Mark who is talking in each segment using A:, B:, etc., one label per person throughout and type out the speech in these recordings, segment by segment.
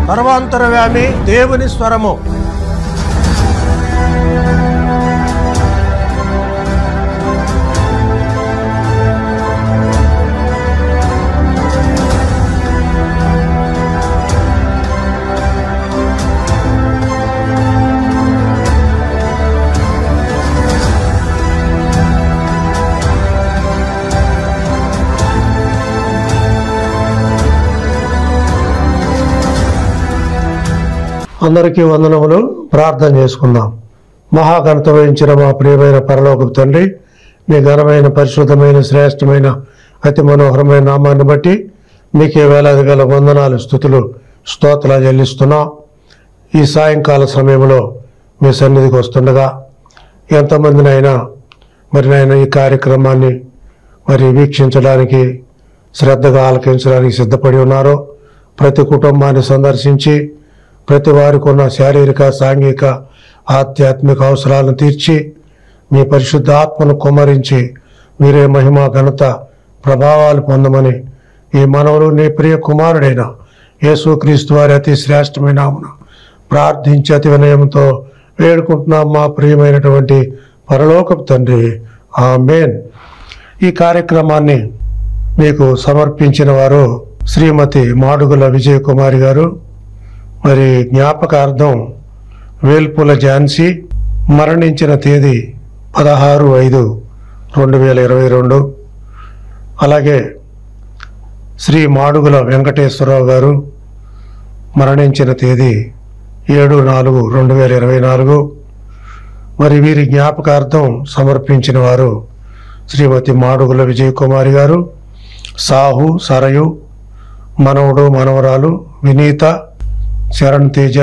A: సర్వాంతరవ్యామి దేవుని స్వరము అందరికీ వందనములు ప్రార్థన చేసుకుందాం మహాఘనత వహించిన మా ప్రియమైన పరలోకపు తండ్రి మీ ఘనమైన పరిశుద్ధమైన శ్రేష్టమైన అతి మనోహరమైన నామాన్ని బట్టి మీకే వేలాది గల వందనాలు స్థుతులు స్తోత్రాలు చెల్లిస్తున్నాం ఈ సాయంకాల సమయంలో మీ సన్నిధికి వస్తుండగా ఎంతమందినైనా మరి నాయన ఈ కార్యక్రమాన్ని మరి వీక్షించడానికి శ్రద్ధగా ఆలకించడానికి సిద్ధపడి ఉన్నారో ప్రతి కుటుంబాన్ని సందర్శించి ప్రతి వారికి ఉన్న శారీరక సాంఘిక ఆధ్యాత్మిక అవసరాలను తీర్చి మీ పరిశుద్ధ ఆత్మను కుమ్మరించి మీరే మహిమ ఘనత ప్రభావాలు పొందమని ఈ మనవులు నీ ప్రియ కుమారుడైన యేసుక్రీస్తు వారి అతి శ్రేష్టమైన నామమున ప్రార్థించి అతి వినయంతో వేడుకుంటున్నాం మా ప్రియమైనటువంటి పరలోకపు తండ్రి ఆమేన్ ఈ కార్యక్రమాన్ని మీకు సమర్పించిన వారు శ్రీమతి మాడుగుల విజయకుమారి గారు మరి జ్ఞాపకార్థం వేల్పుల ఝాన్సీ మరణించిన తేదీ పదహారు ఐదు రెండు వేల ఇరవై రెండు అలాగే శ్రీ మాడుగుల వెంకటేశ్వరరావు గారు మరణించిన తేదీ ఏడు నాలుగు రెండు వేల ఇరవై నాలుగు మరి వీరి జ్ఞాపకార్థం సమర్పించిన వారు శ్రీమతి మాడుగుల విజయకుమారి గారు సాహు సరయు మనవడు మనవరాలు Vineetha Sharan Teja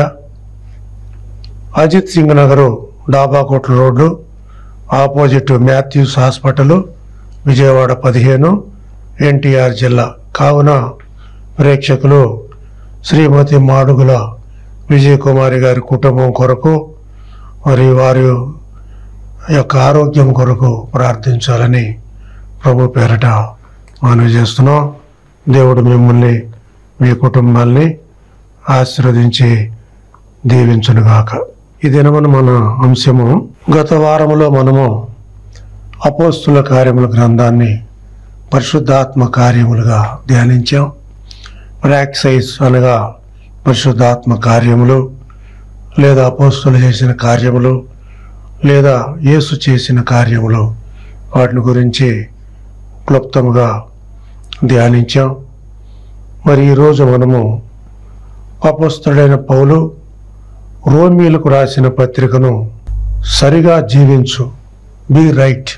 A: Ajith Singh Nagar Dabakotla road opposite Mathews hospital Vijayawada పదిహేను ఎన్టీఆర్ జిల్లా కావున ప్రేక్షకులు శ్రీమతి మాడుగుల విజయకుమారి గారి కుటుంబం కొరకు మరి వారి యొక్క ఆరోగ్యం కొరకు ప్రార్థించాలని ప్రభు పేరట మనవి చేస్తున్నాం దేవుడు మిమ్మల్ని మీ కుటుంబాల్ని ఆశీర్వదించి దీవించునుగాక ఈ దినమున మన అంశము గత వారములో మనము అపోస్తుల కార్యముల గ్రంథాన్ని పరిశుద్ధాత్మ కార్యములుగా ధ్యానించాం ప్రాక్సైజ్ అనగా పరిశుద్ధాత్మ కార్యములు లేదా అపోస్తులు చేసిన కార్యములు లేదా యేసు చేసిన కార్యములు వాటిని గురించి క్లుప్తముగా ధ్యానించాం మరి ఈరోజు మనము అపస్తుడైన పౌలు రోమీలకు రాసిన పత్రికను సరిగా జీవించు బి రైట్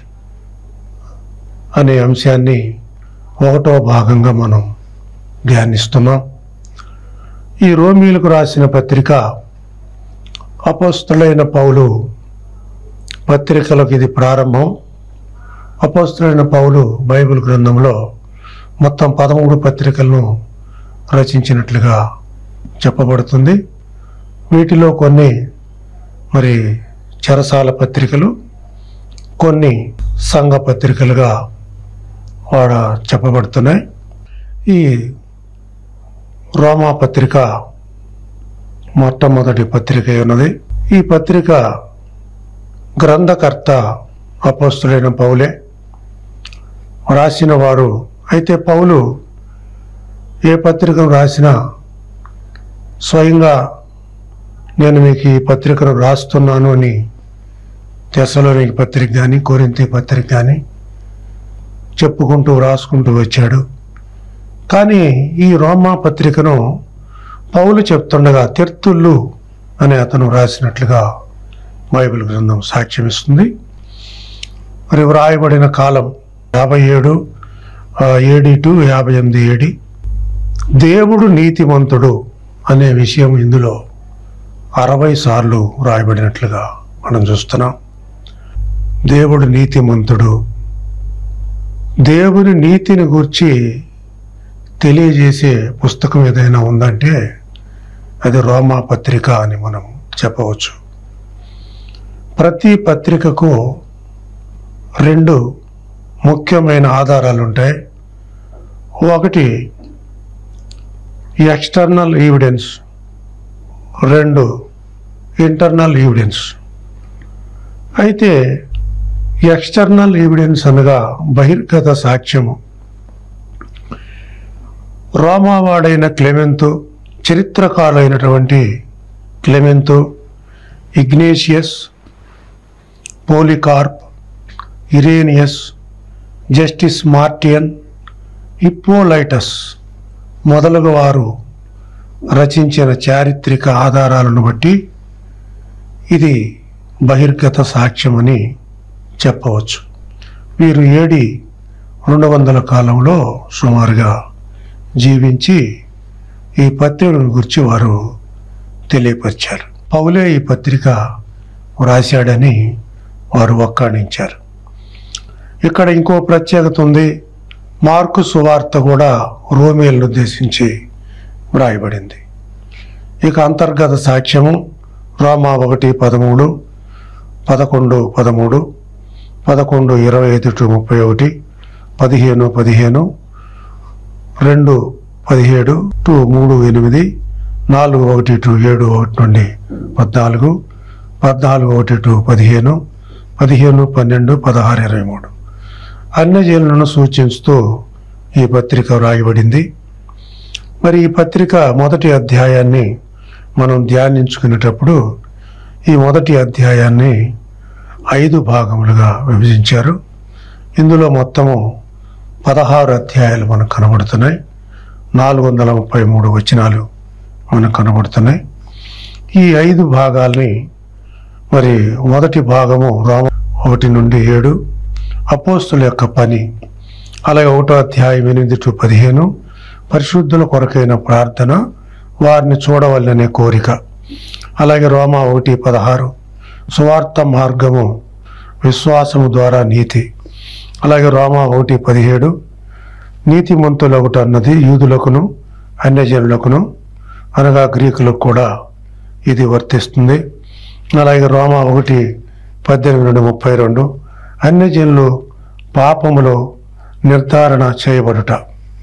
A: అనే అంశాన్ని ఒకటో భాగంగా మనం ధ్యానిస్తున్నాం ఈ రోమీలకు రాసిన పత్రిక అపస్తులైన పౌలు పత్రికలకు ఇది ప్రారంభం అపస్తులైన పౌలు బైబిల్ గ్రంథంలో మొత్తం పదమూడు పత్రికలను రచించినట్లుగా చెప్పబడుతుంది వీటిలో కొన్ని మరి చెరసాల పత్రికలు కొన్ని సంఘ పత్రికలుగా వాడ చెప్పబడుతున్నాయి ఈ రోమా పత్రిక మొట్టమొదటి పత్రిక అయి ఉన్నది ఈ పత్రిక గ్రంథకర్త అపస్తుడైన పౌలే రాసిన వారు అయితే పౌలు ఏ పత్రికను రాసినా స్వయంగా నేను మీకు ఈ పత్రికను రాస్తున్నాను అని తెసలోనికి పత్రిక కానీ కోరింతి పత్రిక కానీ చెప్పుకుంటూ రాసుకుంటూ వచ్చాడు కానీ ఈ రోమా పత్రికను పౌలు చెప్తుండగా తెర్తుళ్ళు అనే అతను రాసినట్లుగా బైబిల్ గ్రంథం సాక్ష్యం ఇస్తుంది మరి వ్రాయబడిన కాలం యాభై ఏడు ఏడి టు యాభై ఎనిమిది ఏడి దేవుడు నీతిమంతుడు అనే విషయం ఇందులో అరవై సార్లు రాయబడినట్లుగా మనం చూస్తున్నాం దేవుడు నీతిమంతుడు దేవుని నీతిని గూర్చి తెలియజేసే పుస్తకం ఏదైనా ఉందంటే అది రోమా పత్రిక అని మనం చెప్పవచ్చు ప్రతి పత్రికకు రెండు ముఖ్యమైన ఆధారాలు ఉంటాయి ఒకటి ఎక్స్టర్నల్ ఎవిడెన్స్ రెండు ఇంటర్నల్ ఎవిడెన్స్ అయితే ఎక్స్టర్నల్ ఎవిడెన్స్ అనగా బహిర్గత సాక్ష్యము రోమావాడైన క్లెమెంతు చరిత్రకారులైనటువంటి Clement Ignatius Polycarp Irenaeus Justin Martyr Hippolytus మొదలగు వారు రచించిన చారిత్రక ఆధారాలను బట్టి ఇది బహిర్గత సాక్ష్యమని చెప్పవచ్చు వీరు ఏడి రెండు వందల కాలంలో సుమారుగా జీవించి ఈ పత్రికను గురించి వారు తెలియపరిచారు పౌలే ఈ పత్రిక వ్రాశాడని వారు వక్కాణించారు ఇక్కడ ఇంకో ప్రత్యేకత ఉంది మార్కు సువార్త కూడా రోమియోలను ఉద్దేశించి వ్రాయబడింది ఇక అంతర్గత సాక్ష్యము రోమా ఒకటి పదమూడు పదకొండు పదమూడు పదకొండు ఇరవై ఐదు టు ముప్పై ఒకటి పదిహేను పదిహేను రెండు పదిహేడు టు మూడు ఎనిమిది నాలుగు ఒకటి టు ఏడు ఒకటి నుండి పద్నాలుగు పద్నాలుగు ఒకటి టు పదిహేను పదిహేను పన్నెండు పదహారు ఇరవై మూడు అన్యజనులను సూచిస్తూ ఈ పత్రిక వ్రాయబడింది మరి ఈ పత్రిక మొదటి అధ్యాయాన్ని మనం ధ్యానించుకునేటప్పుడు ఈ మొదటి అధ్యాయాన్ని ఐదు భాగములుగా విభజించారు ఇందులో మొత్తము పదహారు అధ్యాయాలు మనకు కనబడుతున్నాయి నాలుగు వందల ముప్పై మూడు వచనాలు మనకు కనబడుతున్నాయి ఈ ఐదు భాగాల్ని మరి మొదటి భాగము రామ ఒకటి నుండి ఏడు అపోస్తుల యొక్క పని అలాగే ఒకటో అధ్యాయం ఎనిమిది టు పదిహేను పరిశుద్ధుల కొరకైన ప్రార్థన వారిని చూడవలనే కోరిక అలాగే రోమా ఒకటి పదహారు సువార్త మార్గము విశ్వాసము ద్వారా నీతి అలాగే రోమా ఒకటి పదిహేడు నీతిమంతులు ఒకటి అన్నది యూదులకును అన్యజనులకును అనగా గ్రీకులకు కూడా ఇది వర్తిస్తుంది అలాగే రోమా ఒకటి పద్దెనిమిది నుండి ముప్పై రెండు అన్యజనులు పాపములో నిర్ధారణ చేయబడుట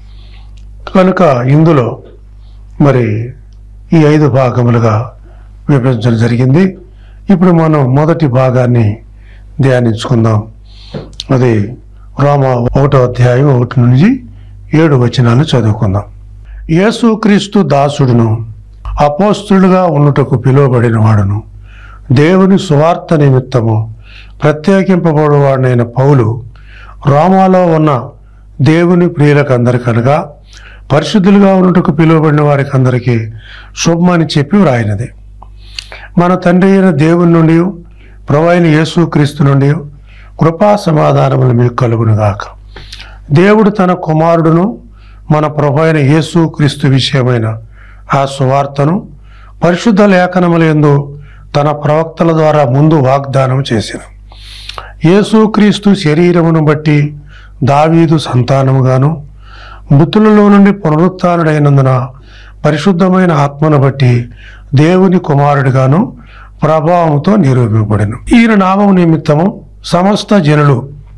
A: కనుక ఇందులో మరి ఈ ఐదు భాగములుగా విభజించడం జరిగింది ఇప్పుడు మనం మొదటి భాగాన్ని ధ్యానించుకుందాం అది రోమ ఒకటో అధ్యాయం ఒకటి నుంచి ఏడు వచనాలు చదువుకుందాం యేసుక్రీస్తు దాసుడును అపోస్తులుగా ఉండుటకు పిలువబడిన వాడును దేవుని సువార్త నిమిత్తము ప్రత్యేకింపబడినవాడైన పౌలు రోమాలో ఉన్న దేవుని ప్రియులకు అందరికనగా పరిశుద్ధులుగా ఉన్నట్టుకు పిలువబడిన వారికి అందరికీ శుభమని చెప్పి వ్రాయినది మన తండ్రి అయిన దేవుని నుండి ప్రవైన యేసు క్రీస్తు నుండి కృపా సమాధానములు మీకు కలుగునుగాక దేవుడు తన కుమారుడును మన ప్రభు అయిన యేసు క్రీస్తు విషయమైన ఆ సువార్తను పరిశుద్ధ లేఖనములందు తన ప్రవక్తల ద్వారా ముందు వాగ్దానం చేసిన యేసుక్రీస్తు శరీరమును బట్టి దావీదు సంతానముగాను మృతులలో నుండి పునరుత్డైనందున పరిశుద్ధమైన ఆత్మను బట్టి దేవుని కుమారుడిగాను ప్రభావంతో నిరూపింపబడిను ఈయన నామం నిమిత్తము సమస్త జనులు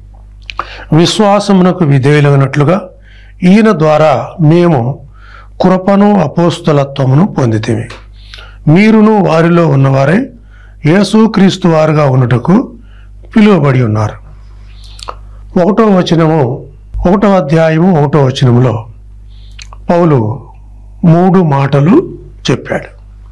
A: విశ్వాసమునకు విధేయులైనట్లుగా ఈయన ద్వారా మేము కృపను అపోస్తలత్వమును పొందితిమి మీరును వారిలో ఉన్నవారే యేసుక్రీస్తు వారుగా ఉన్నటకు పిలువబడి ఉన్నారు ఒకటో వచనము ఒకటో అధ్యాయము ఒకటో వచనములో పౌలు మూడు మాటలు చెప్పాడు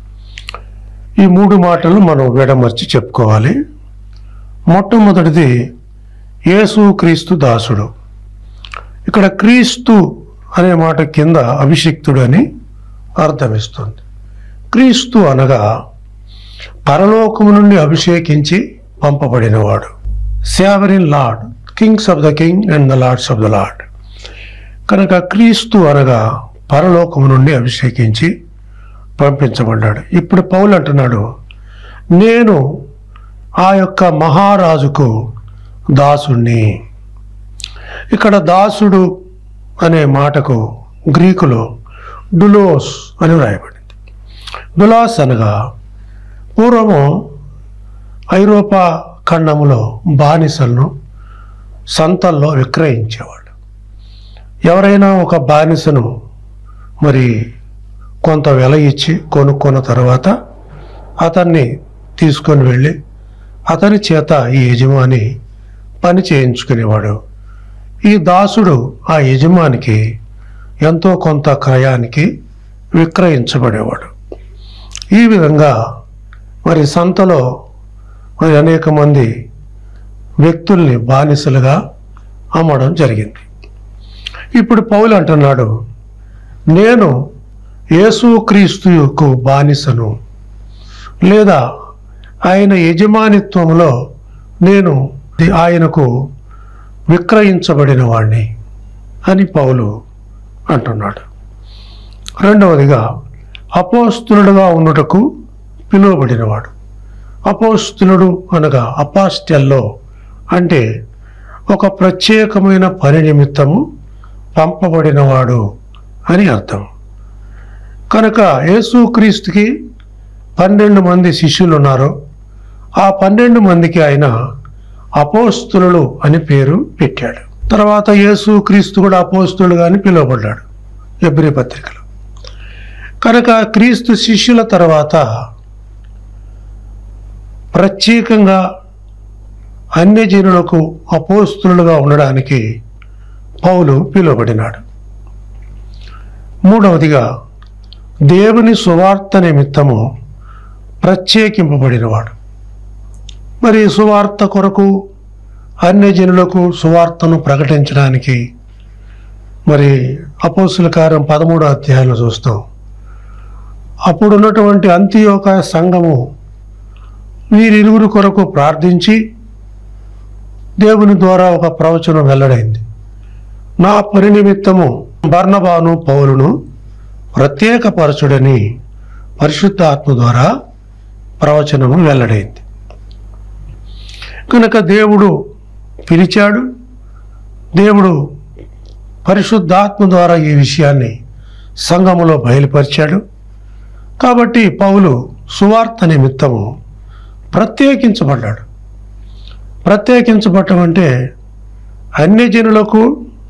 A: ఈ మూడు మాటలు మనం విడమర్చి చెప్పుకోవాలి మొట్టమొదటిది యేసు క్రీస్తు దాసుడు ఇక్కడ క్రీస్తు అనే మాట కింద అభిషిక్తుడు అని అర్థమిస్తుంది క్రీస్తు అనగా పరలోకము నుండి అభిషేకించి పంపబడినవాడు sovereign lord kings of the king and the lords of the lord కనుక క్రీస్తు అనగా పరలోకము నుండి అభిషేకించి పంపించబడ్డాడు ఇప్పుడు పౌలు అంటున్నాడు నేను ఆ యొక్క మహారాజుకు దాసుణ్ణి ఇక్కడ దాసుడు అనే మాటకు గ్రీకులో డులోస్ అని వ్రాయబడింది డులాస్ అనగా పూర్వము ఐరోపా ఖండములో బానిసలను సంతల్లో విక్రయించేవాళ్ళు ఎవరైనా ఒక బానిసను మరి కొంత వెల ఇచ్చి కొనుక్కున్న తర్వాత అతన్ని తీసుకొని వెళ్ళి అతని చేత ఈ యజమాని పని చేయించుకునేవాడు ఈ దాసుడు ఆ యజమానికి ఎంతో కొంత క్రయానికి విక్రయించబడేవాడు ఈ విధంగా మరి సంతలో మరి అనేక మంది వ్యక్తుల్ని బానిసలుగా అమ్మడం జరిగింది ఇప్పుడు పౌలు అంటున్నాడు నేను యేసుక్రీస్తుకు బానిసను లేదా ఆయన యజమానిత్వంలో నేను ఆయనకు విక్రయించబడిన వాణ్ణి అని పౌలు అంటున్నాడు రెండవదిగా అపోస్తులుడుగా ఉండుటకు పిలువబడినవాడు అపోస్తులుడు అనగా అపాస్టెల్లో అంటే ఒక ప్రత్యేకమైన పని నిమిత్తము పంపబడినవాడు అని అర్థం కనుక యేసుక్రీస్తుకి పన్నెండు మంది శిష్యులు ఉన్నారు ఆ పన్నెండు మందికి ఆయన అపోస్తులు అని పేరు పెట్టాడు తర్వాత యేసు క్రీస్తు కూడా అపోస్తులుగా అని పిలువబడ్డాడు ఎబ్రి పత్రికలో కనుక క్రీస్తు శిష్యుల తర్వాత ప్రత్యేకంగా అన్యజనులకు అపోస్తులుగా ఉండడానికి పౌలు పిలువబడినాడు మూడవదిగా దేవుని సువార్త నిమిత్తము ప్రత్యేకింపబడినవాడు మరి సువార్త కొరకు అన్యజనులకు సువార్తను ప్రకటించడానికి మరి అపోసుల కార్యం పదమూడో అధ్యాయంలో చూస్తాం అప్పుడున్నటువంటి అంత్యోక సంఘము వీరిరువురు కొరకు ప్రార్థించి దేవుని ద్వారా ఒక ప్రవచనం వెల్లడైంది నా పరినిమిత్తము బర్ణబాను పౌలును ప్రత్యేకపరచుడని పరిశుద్ధాత్మ ద్వారా ప్రవచనము వెల్లడైంది కనుక దేవుడు పిలిచాడు దేవుడు పరిశుద్ధాత్మ ద్వారా ఈ విషయాన్ని సంఘములో బయలుపరిచాడు కాబట్టి పౌలు సువార్త నిమిత్తము ప్రత్యేకించబడ్డాడు ప్రత్యేకించబడటం అంటే అన్ని జనులకు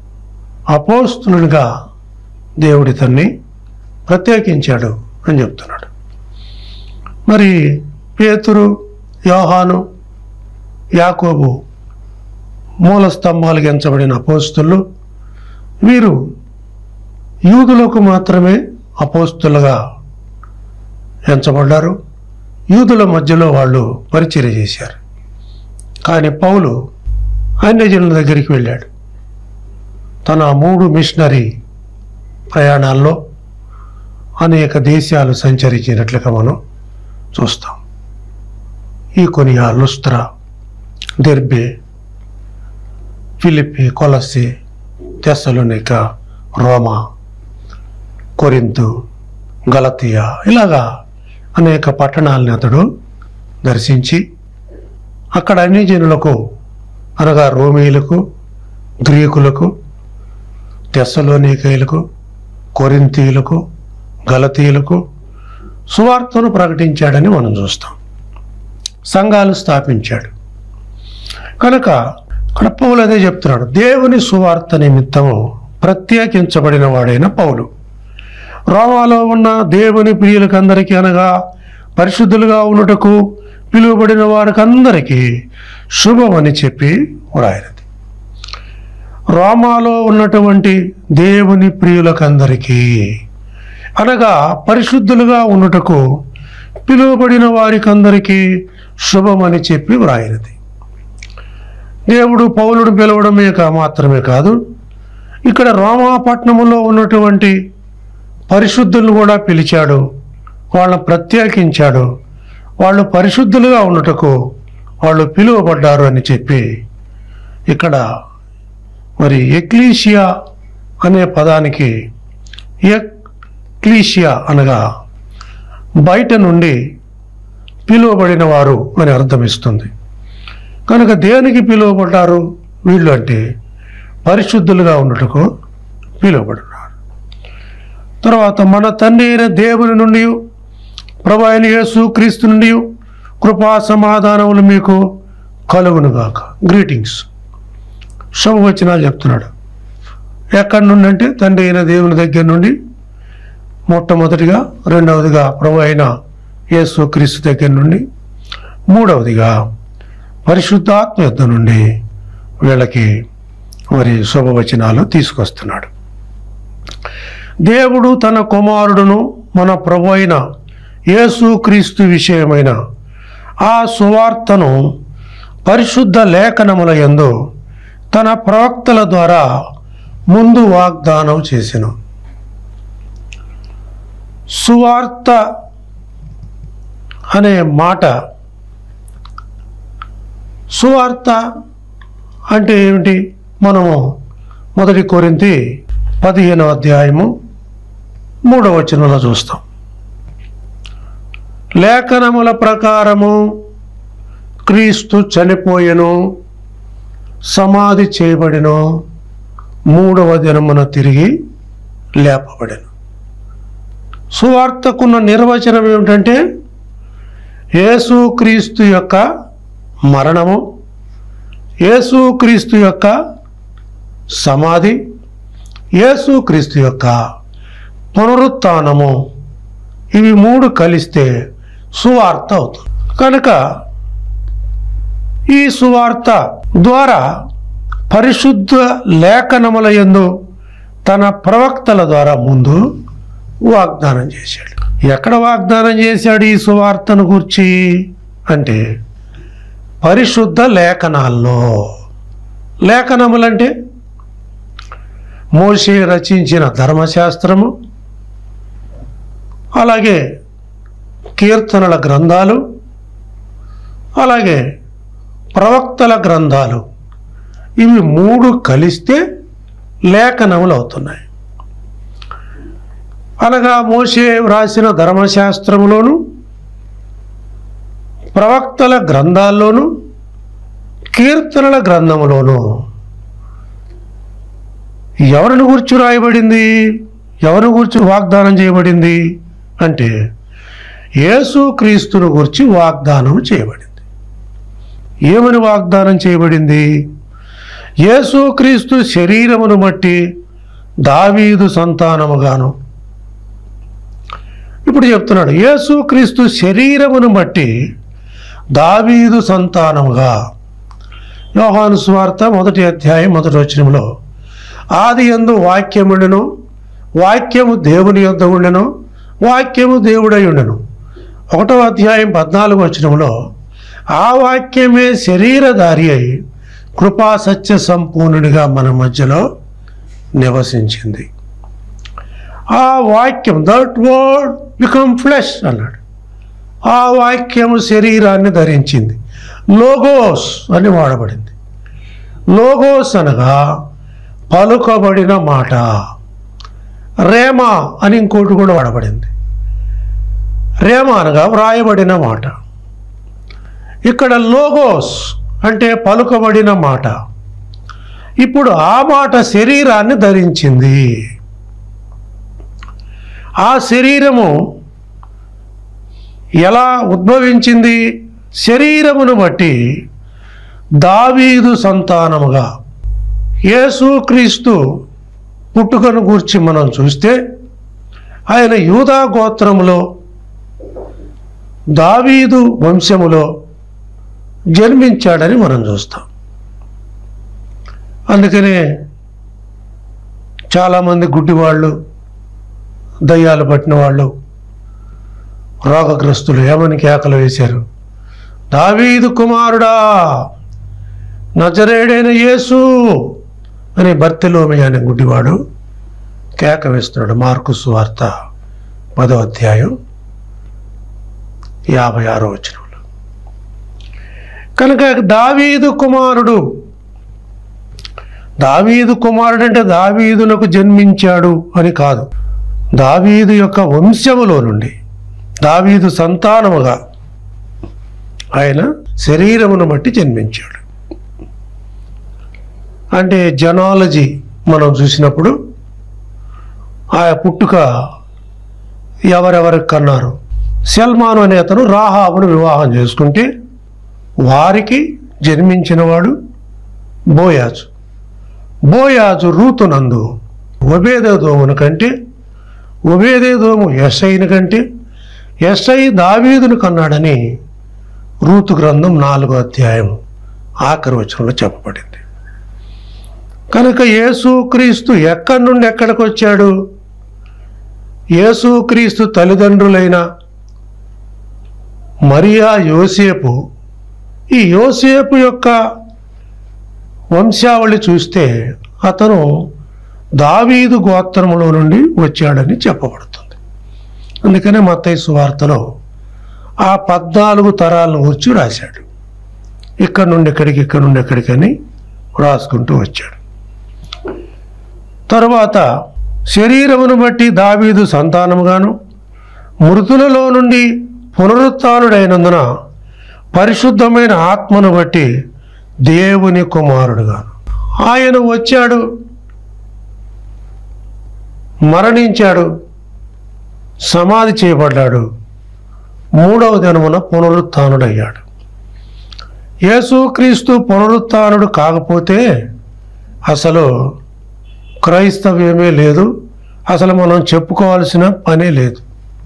A: అపోస్తులుగా దేవుడి తన్ని ప్రత్యేకించాడు అని చెప్తున్నాడు మరి పేతురు యోహాను యాకోబు మూల స్తంభాలు ఎంచబడిన అపోస్తులు వీరు యూదులకు మాత్రమే అపోస్తులుగా ఎంచబడ్డారు యూదుల మధ్యలో వాళ్ళు పరిచర్య చేశారు కానీ పౌలు అన్యజనుల దగ్గరికి వెళ్ళాడు తన మూడు మిషనరీ ప్రయాణాల్లో అనేక దేశాలు సంచరించినట్లుగా మనం చూస్తాం ఈ కొనియా లుస్త్రా దెర్బే ఫిలిప్పి కొలసి తెస్సలోనిక రోమా కొరింతు గలతియా ఇలాగా అనేక పట్టణాలని అతడు దర్శించి అక్కడ అన్ని జనులకు అనగా రోమీయులకు గ్రీకులకు తెస్సలోనికైలకు కొరింతీయులకు గలతీయులకు సువార్తను ప్రకటించాడని మనం చూస్తాం సంఘాలు స్థాపించాడు కనుక ఇక్కడ పౌలు అదే చెప్తున్నాడు దేవుని సువార్త నిమిత్తము ప్రత్యేకించబడిన వాడైన పౌలు రోమాలో ఉన్న దేవుని ప్రియులకందరికీ అనగా పరిశుద్ధులుగా ఉండుటకు పిలువబడిన వారికందరికీ శుభమని చెప్పి వ్రాయినది రోమాలో ఉన్నటువంటి దేవుని ప్రియులకందరికీ అనగా పరిశుద్ధులుగా ఉండుటకు పిలువబడిన వారికందరికీ శుభమని చెప్పి వ్రాయినది దేవుడు పౌలుడు పిలవడమే కా మాత్రమే కాదు ఇక్కడ రోమాపట్నములో ఉన్నటువంటి పరిశుద్ధులను కూడా పిలిచాడు వాళ్ళని ప్రత్యేకించాడు వాళ్ళు పరిశుద్ధులుగా ఉండటకు వాళ్ళు పిలువబడ్డారు అని చెప్పి ఇక్కడ మరి ఎక్లీషియా అనే పదానికి ఎక్లీషియా అనగా బయట నుండి పిలువబడిన వారు అని అర్థమిస్తుంది కనుక దేనికి పిలువబడ్డారు వీళ్ళు అంటే పరిశుద్ధులుగా ఉండటకు పిలువబడినారు తర్వాత మన తండ్రి అయిన దేవుని నుండి ప్రభు అయిన యేసు క్రీస్తు నుండి కృపా సమాధానములు మీకు కలుగునుగాక గ్రీటింగ్స్ శుభవచనాలు చెప్తున్నాడు ఎక్కడి నుండి అంటే తండ్రి అయిన దేవుని దగ్గర నుండి మొట్టమొదటిగా రెండవదిగా ప్రభు అయిన యేసు క్రీస్తు దగ్గర నుండి మూడవదిగా పరిశుద్ధాత్మ యుద్ధ నుండి వీళ్ళకి మరి శుభవచనాలు తీసుకొస్తున్నాడు దేవుడు తన కుమారుడును మన ప్రభు అయిన యేసు క్రీస్తు విషయమైన ఆ సువార్తను పరిశుద్ధ లేఖనముల యందు తన ప్రవక్తల ద్వారా ముందు వాగ్దానం చేసెను సువార్త అనే మాట సువార్త అంటే ఏమిటి మనము మొదటి కొరింతి పదిహేనవ అధ్యాయము మూడవ వచనంలో చూస్తాం లేఖనముల ప్రకారము క్రీస్తు చనిపోయెను సమాధి చేయబడిను మూడవ దినమున తిరిగి లేపబడెను సువార్తకున్న నిర్వచనం ఏమిటంటే యేసుక్రీస్తు యొక్క మరణము యేసుక్రీస్తు యొక్క సమాధి యేసుక్రీస్తు యొక్క పునరుత్థానము ఇవి మూడు కలిస్తే సువార్త అవుతుంది కనుక ఈ సువార్త ద్వారా పరిశుద్ధ లేఖనముల యందు తన ప్రవక్తల ద్వారా ముందు వాగ్దానం చేశాడు ఎక్కడ వాగ్దానం చేశాడు ఈ సువార్తను గూర్చి అంటే పరిశుద్ధ లేఖనాల్లో లేఖనములంటే మోషే రచించిన ధర్మశాస్త్రము అలాగే కీర్తనల గ్రంథాలు అలాగే ప్రవక్తల గ్రంథాలు ఇవి మూడు కలిస్తే లేఖనములు అవుతున్నాయి అనగా మోషే వ్రాసిన ధర్మశాస్త్రములోను ప్రవక్తల గ్రంథాల్లోను కీర్తనల గ్రంథములోను ఎవరిని గురించి రాయబడింది ఎవరిని గురించి వాగ్దానం చేయబడింది అంటే యేసు క్రీస్తును గురించి వాగ్దానం చేయబడింది ఏమని వాగ్దానం చేయబడింది యేసు క్రీస్తు శరీరమును బట్టి దావీదు సంతానముగాను ఇప్పుడు చెప్తున్నాడు యేసు క్రీస్తు శరీరమును బట్టి దావీదు సంతానముగా యోహాను స్వార్త మొదటి అధ్యాయం మొదటి వచనంలో ఆది యందు వాక్యముండెను వాక్యము దేవుని యొద్ద ఉండెను వాక్యము దేవుడై ఉండెను ఒకటో అధ్యాయం పద్నాలుగు వచనంలో ఆ వాక్యమే శరీరధారి అయి కృపా సత్య సంపూర్ణుడిగా మన మధ్యలో నివసించింది ఆ వాక్యం దట్ వర్డ్ బికమ్ ఫ్లెష్ అన్నాడు ఆ వాక్యము శరీరాన్ని ధరించింది లోగోస్ అని వాడబడింది లోగోస్ అనగా పలుకబడిన మాట రేమ అని ఇంకోటి కూడా వాడబడింది రేమ అనగా వ్రాయబడిన మాట ఇక్కడ లోగోస్ అంటే పలుకబడిన మాట ఇప్పుడు ఆ మాట శరీరాన్ని ధరించింది ఆ శరీరము ఎలా ఉద్భవించింది శరీరమును బట్టి దావీదు సంతానముగా యేసుక్రీస్తు పుట్టుకను గూర్చి మనం చూస్తే ఆయన యూదా గోత్రములో దావీదు వంశములో జన్మించాడని మనం చూస్తాం అందుకనే చాలామంది గుడ్డివాళ్ళు దయ్యాలు పట్టిన వాళ్ళు రోగగ్రస్తులు ఏమని కేకలు వేశారు దావీదు కుమారుడా నజరేడైన యేసు అనే బర్తెలోమి అనే గుడ్డివాడు కేక వేస్తున్నాడు మార్కు సువార్త పదో అధ్యాయం యాభై ఆరో వచనంలో కనుక దావీదు కుమారుడు దావీదు కుమారుడు అంటే దావీదునకు జన్మించాడు అని కాదు దావీదు యొక్క వంశములో నుండి దావీదు సంతానముగా ఆయన శరీరమును బట్టి జన్మించాడు అంటే జనాలజీ మనం చూసినప్పుడు ఆ పుట్టుక ఎవరెవరికి కన్నారు సల్మాను అనే అతను రాహాబును వివాహం చేసుకుంటే వారికి జన్మించినవాడు బోయాజు బోయాజు రూతునందు ఒబేదేదోమును కంటే ఒబేదేదోము యశైని కంటే ఎస్ఐ దావీదును కన్నాడని రూతు గ్రంథం నాలుగో అధ్యాయం ఆఖరి వచనంలో చెప్పబడింది కనుక యేసుక్రీస్తు ఎక్కడి నుండి ఎక్కడికి వచ్చాడు యేసుక్రీస్తు తల్లిదండ్రులైన మరియా యోసేపు ఈ యోసేపు యొక్క వంశావళి చూస్తే అతను దావీదు గోత్రములో నుండి వచ్చాడని చెప్పబడుతుంది అందుకనే మత్తయి సువార్తలో ఆ పద్నాలుగు తరాలను గురించి రాశాడు ఇక్కడ నుండి ఎక్కడికి ఇక్కడ నుండి ఎక్కడికి అని రాసుకుంటూ వచ్చాడు తరువాత శరీరమును బట్టి దావీదు సంతానముగాను మృతులలో నుండి పునరుత్డైనందున పరిశుద్ధమైన ఆత్మను బట్టి దేవుని కుమారుడుగాను ఆయన వచ్చాడు మరణించాడు సమాధి చేయబడ్డాడు మూడవ దినమున పునరుత్డయ్యాడు యేసుక్రీస్తు పునరుత్నుడు కాకపోతే అసలు క్రైస్తవ్యమే లేదు అసలు మనం చెప్పుకోవాల్సిన పనే లేదు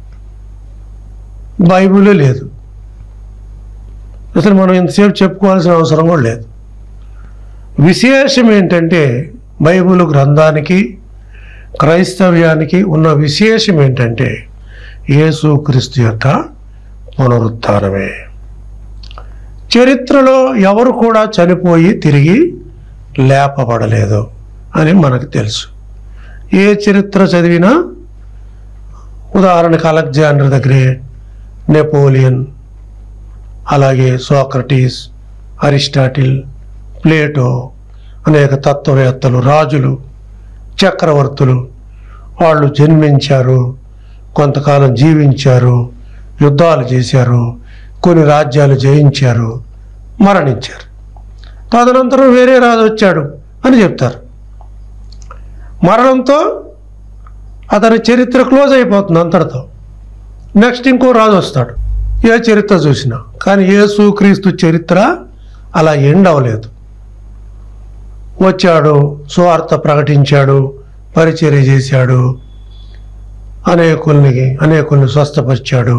A: బైబిలే లేదు అసలు మనం ఇంతసేపు చెప్పుకోవాల్సిన అవసరం కూడా లేదు విశేషం ఏంటంటే బైబిల్ గ్రంథానికి క్రైస్తవ్యానికి ఉన్న విశేషం ఏంటంటే యేసుక్రీస్తు యొక్క పునరుత్థానమే చరిత్రలో ఎవరు కూడా చనిపోయి తిరిగి లేపబడలేదు అని మనకు తెలుసు ఏ చరిత్ర చదివినా ఉదాహరణకు అలెగ్జాండర్ ద గ్రేట్ నెపోలియన్ అలాగే సోక్రటీస్ అరిస్టాటిల్ ప్లేటో అనేక తత్వవేత్తలు రాజులు చక్రవర్తులు వాళ్ళు జన్మించారు కొంతకాలం జీవించారు యుద్ధాలు చేశారు కొన్ని రాజ్యాలు జయించారు మరణించారు తదనంతరం వేరే రాజు వచ్చాడు అని చెప్తారు మరణంతో అతని చరిత్ర క్లోజ్ అయిపోతుంది అంతటితో నెక్స్ట్ ఇంకో రాజు వస్తాడు ఏ చరిత్ర చూసినా కానీ యేసుక్రీస్తు చరిత్ర అలా ఎండ్ అవ్వలేదు వచ్చాడు సువార్త ప్రకటించాడు పరిచర్య చేశాడు అనేకుల్ని అనేకుల్ని స్వస్థపరిచాడు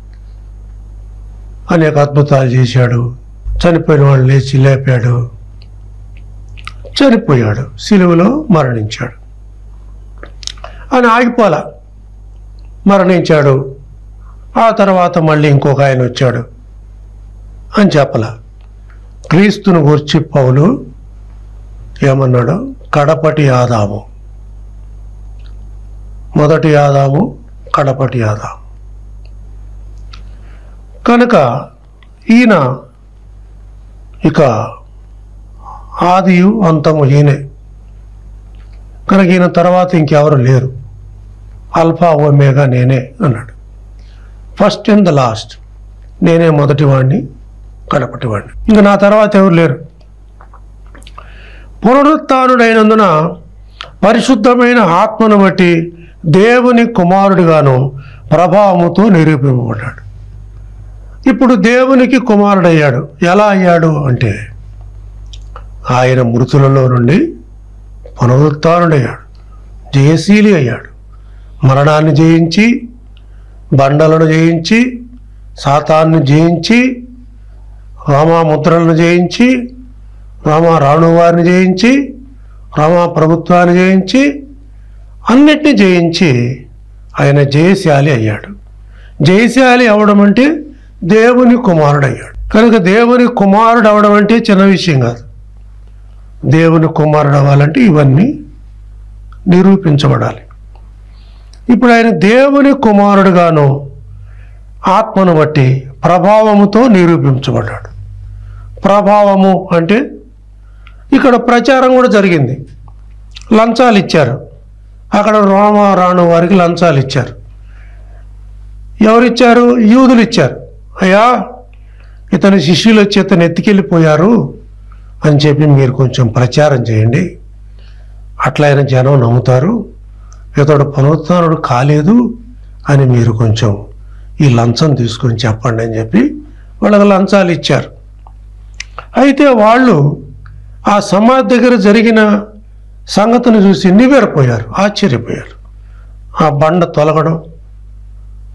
A: అనేక అద్భుతాలు చేశాడు చనిపోయిన వాళ్ళు లేచి లేపాడు చనిపోయాడు సిలువలో మరణించాడు అని ఆగిపోలా మరణించాడు ఆ తర్వాత మళ్ళీ ఇంకొక ఆయన వచ్చాడు అని చెప్పలా క్రీస్తును గురించి పౌలు ఏమన్నాడు కడపటి ఆదాము మొదటి ఆదాము కడపటి ఆదాము కనుక ఈయన ఇక ఆదియు అంతము ఈయనే కనుక ఈయన తర్వాత ఇంకెవరు లేరు అల్ఫా ఒమేగా నేనే అన్నాడు ఫస్ట్ అండ్ ద లాస్ట్ నేనే మొదటి వాడిని కడపటి వాడిని ఇంక నా తర్వాత ఎవరు లేరు పునరుత్డైనందున పరిశుద్ధమైన ఆత్మను బట్టి దేవుని కుమారుడిగాను ప్రభావముతో నిరూపింపబడ్డాడు ఇప్పుడు దేవునికి కుమారుడయ్యాడు ఎలా అయ్యాడు అంటే ఆయన మృతులలో నుండి పునరుత్డయ్యాడు జయశీలి అయ్యాడు మరణాన్ని జయించి బండలను జయించి సాతాన్ని జయించి రామా ముద్రలను జయించి రామా రాణువారిని జయించి రామా ప్రభుత్వాన్ని జయించి అన్నిటినీ జయించి ఆయన జయశాలి అయ్యాడు జయశాలి అవడం అంటే దేవుని కుమారుడు అయ్యాడు కనుక దేవుని కుమారుడు అవడం అంటే చిన్న విషయం కాదు దేవుని కుమారుడు అవ్వాలంటే ఇవన్నీ నిరూపించబడాలి ఇప్పుడు ఆయన దేవుని కుమారుడుగాను ఆత్మను బట్టి ప్రభావముతో నిరూపించబడ్డాడు ప్రభావము అంటే ఇక్కడ ప్రచారం కూడా జరిగింది లంచాలు ఇచ్చారు అక్కడ రోమ రాణు వారికి లంచాలు ఇచ్చారు ఎవరిచ్చారు యూదులు ఇచ్చారు అయ్యా ఇతని శిష్యులు వచ్చి ఇతను ఎత్తుకెళ్ళిపోయారు అని చెప్పి మీరు కొంచెం ప్రచారం చేయండి అట్లయినా జనం నమ్ముతారు ఇతడు పునరుత్నుడు కాలేదు అని మీరు కొంచెం ఈ లంచం తీసుకొని చెప్పండి అని చెప్పి వాళ్ళకి లంచాలు ఇచ్చారు అయితే వాళ్ళు ఆ సమాధి దగ్గర జరిగిన సంగతిని చూసి నివేరిపోయారు ఆశ్చర్యపోయారు ఆ బండ తొలగడం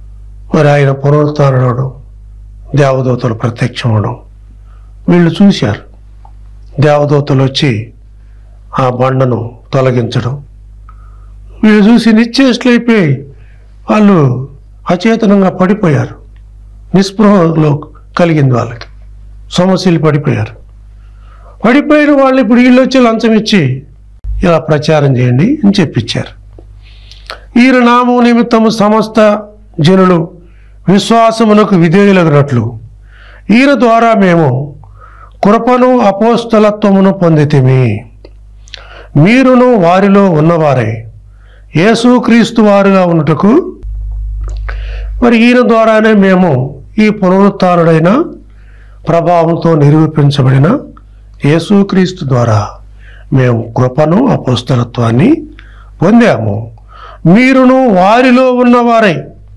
A: మరి ఆయన పునరుత్నడం దేవదూతలు ప్రత్యక్షం అవడం వీళ్ళు చూశారు దేవదూతలు వచ్చి ఆ బండను తొలగించడం వీళ్ళు చూసి నిశ్చేష్లైపోయి వాళ్ళు అచేతనంగా పడిపోయారు నిస్పృహలో కలిగింది వాళ్ళకి సమస్యలు పడిపోయారు పడిపోయిన వాళ్ళు ఇప్పుడు వీళ్ళు వచ్చి లంచం ఇచ్చి ఇలా ప్రచారం చేయండి అని చెప్పించారు ఈయన నామం నిమిత్తము సమస్త జనులు విశ్వాసమునకు విధేయులగినట్లు ఈయన ద్వారా మేము కృపను అపోస్తలత్వమును పొందితిమి మీరును వారిలో ఉన్నవారై యేసుక్రీస్తు వారుగా ఉన్నటకు మరి ఈయన ద్వారానే మేము ఈ పునరుత్డైన ప్రభావంతో నిరూపించబడిన యేసుక్రీస్తు ద్వారా మేము కృపను అపోస్తలత్వాన్ని పొందాము మీరును వారిలో ఉన్నవారై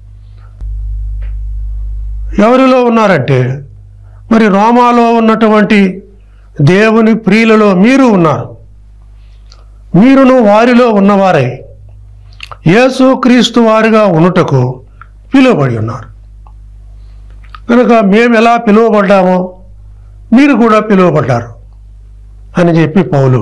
A: ఎవరిలో ఉన్నారంటే మరి రోమాలో ఉన్నటువంటి దేవుని ప్రియులలో మీరు ఉన్నారు మీరును వారిలో ఉన్నవారై యేసు క్రీస్తు వారిగా ఉన్నటకు పిలువబడి ఉన్నారు కనుక మేము ఎలా పిలువబడ్డామో మీరు కూడా పిలువబడ్డారు అని చెప్పి పౌలు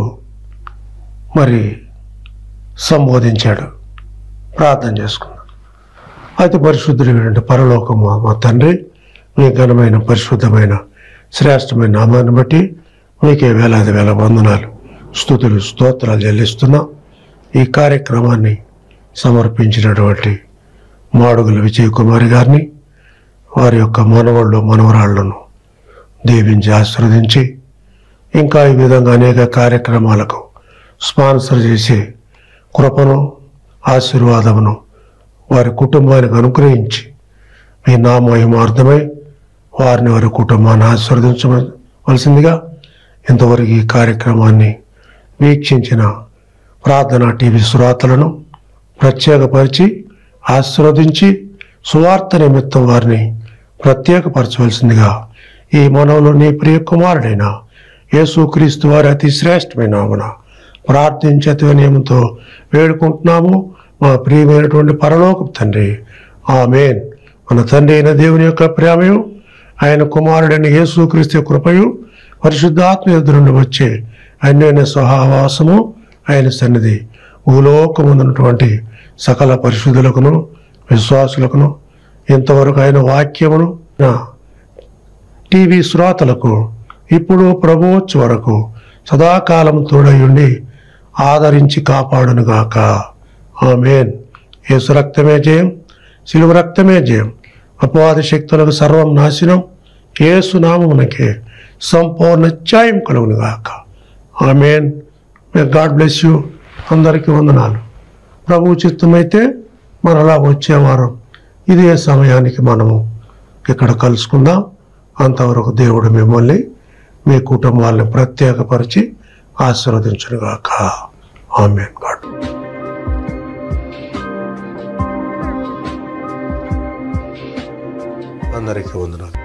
A: మరి సంబోధించాడు ప్రార్థన చేసుకున్నాం అతి పరిశుద్ధుడైన పరలోకము మా తండ్రి మీ ఘనమైన పరిశుద్ధమైన శ్రేష్టమైన నామాన్ని బట్టి మీకే వేలాది వేల వందనాలు స్థుతులు స్తోత్రాలు చెల్లిస్తున్నాం ఈ కార్యక్రమాన్ని సమర్పించినటువంటి మాడుగుల విజయ్ కుమారి గారిని వారి యొక్క మనవళ్ళు మనవరాళ్లను దీవించి ఆశీర్వదించి ఇంకా ఈ విధంగా అనేక కార్యక్రమాలకు స్పాన్సర్ చేసి కృపను ఆశీర్వాదమును వారి కుటుంబానికి అనుగ్రహించి మీ నామహిమార్థమై వారిని వారి కుటుంబాన్ని ఆశీర్వదించవలసిందిగా ఇంతవరకు ఈ కార్యక్రమాన్ని వీక్షించిన ప్రార్థన టీవీ శ్రోతలను ప్రత్యేకపరిచి ఆశీర్వదించి సువార్త నిమిత్తం వారిని ప్రత్యేకపరచవలసిందిగా ఈ మనవులు నీ ప్రియ కుమారుడైన యేసుక్రీస్తు వారి అతి శ్రేష్టమైన నామమున ప్రార్థించి అతి వినయంతో వేడుకుంటున్నాము మా ప్రియమైనటువంటి పరలోక తండ్రి ఆమేన్ మన తండ్రి అయిన దేవుని యొక్క ప్రేమయు ఆయన కుమారుడైన యేసుక్రీస్తు యొక్క కృపయు పరిశుద్ధాత్మ ఎదురు నుండి వచ్చే అన్యోన్య సహవాసము ఆయన సన్నిధి భూలోకమున్నటువంటి సకల పరిశుద్ధులకును విశ్వాసులకును ఇంతవరకు ఆయన వాక్యమును నా టీవీ శ్రోతలకు ఇప్పుడు ప్రభువచ్చు వరకు సదాకాలం తోడయుండి ఆదరించి కాపాడునుగాక ఆమెన్ యేసు రక్తమే జయం శిలువ రక్తమే జయం అపవాది శక్తులకు సర్వం నాశనం యేసు నామమునకే సంపూర్ణ ఛాయం కలుగునుగాక amen may God bless you అందరికీ వందనాలు ప్రభు చిత్తమైతే మరలా వచ్చే వారం ఇదే సమయానికి మనము ఇక్కడ కలుసుకుందాం అంతవరకు దేవుడు మిమ్మల్ని మీ కుటుంబాలను ప్రత్యేకపరిచి ఆశీర్వదించునుగాక ఆమెన్ గాడ్ అందరికీ వందనాలు